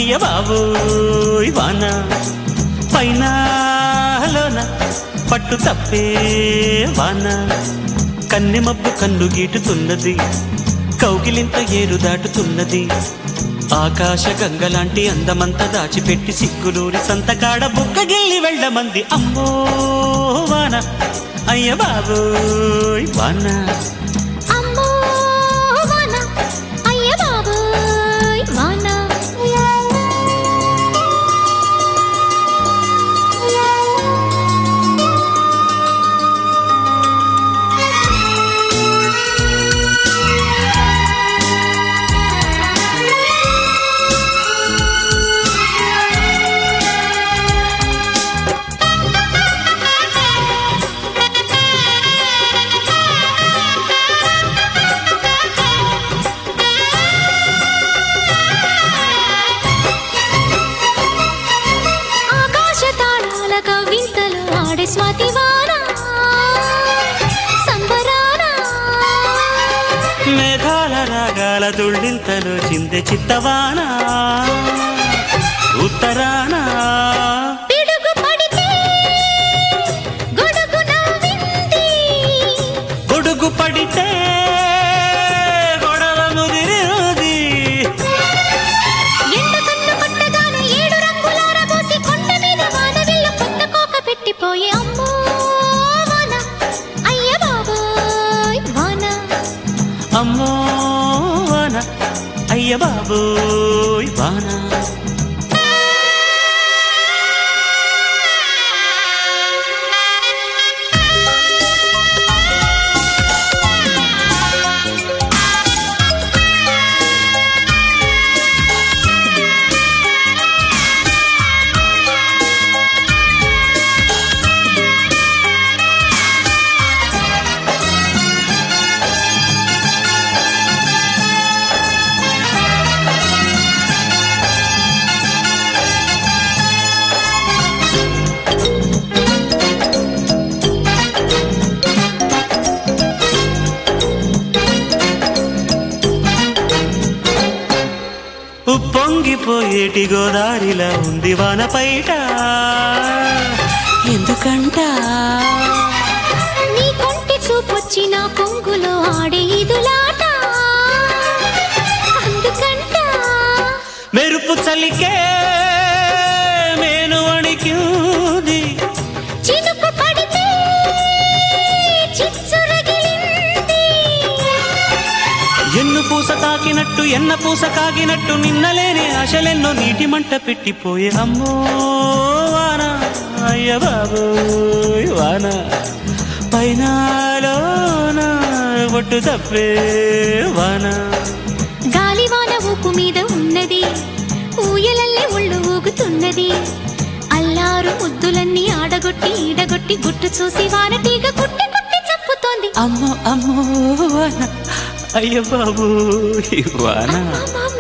అయ్య బాబోయ్ వాన పైన లోన పట్టు తప్పే వాన కన్నె మబ్బు కన్ను గీటుతున్నది కౌగిలింత ఏరు దాటుతున్నది ఆకాశ గంగలాంటి అందమంతా దాచిపెట్టి సిగ్గులూరి సంతకాడ బుక్కగిల్లి వెళ్ళమంది అమ్మో వాన అయ్య బాబోయ్ వాన అమ్మో వాన అయ్య బాబోయ్ వాన ఆకాశ తాళాల కవింతలు ఆడే స్వాతి వాన సంబరాన మేఘాల రాగాల తుళ్ళింతలు చిందె చిత్తవాన ఉత్తరాన పిడుగు పడితే గొడుగు నవ్వింది గొడుగు పడితే గొడవ ముదిరింది ఎండ కన్ను కొట్టగానే ఏడు రంగులార పోసి కొండ మీద వానవిల్లు కొత్త కోక పెట్టిపోయే అమ్మో వాన అయ్య బాబోయ్ వాన అమ్మో వాన అయ్య బాబోయ్ వాన ఉప్పొంగిపోయేటి గోదారిలా ఉంది వాన పైట ఎందుకంట నీ కొంటి చూపొచ్చి నా కొంగులో ఆడే ఇదులాట అందుకంట మెరుపు చలికే మేను వణికింది చినుకు పడితే చిచ్చు రగిలింది ఎన్ను పూస తాకినట్టు ఎన్న పూస కాగినట్టు నిన్నలేని ఆశలెన్నో నీటి మంట పెట్టిపోయే అమ్మో వాన అయ్య బాబోయ్ వాన పైనాలోన ఒట్టు తప్పే వాన గాలివాన ఊపు మీద ఉన్నది ఊయలల్లే ఒళ్ళు ఊగుతున్నది అల్లారు ముద్దులన్నీ ఆడగొట్టి ఈడగొట్టి గుట్టు చూసి వాన తీగ కుట్టి కుట్టి చప్పుతోంది అమ్మో అమ్మో వాన అయ్య బాబోయ్ వాన అమ్మమ్మ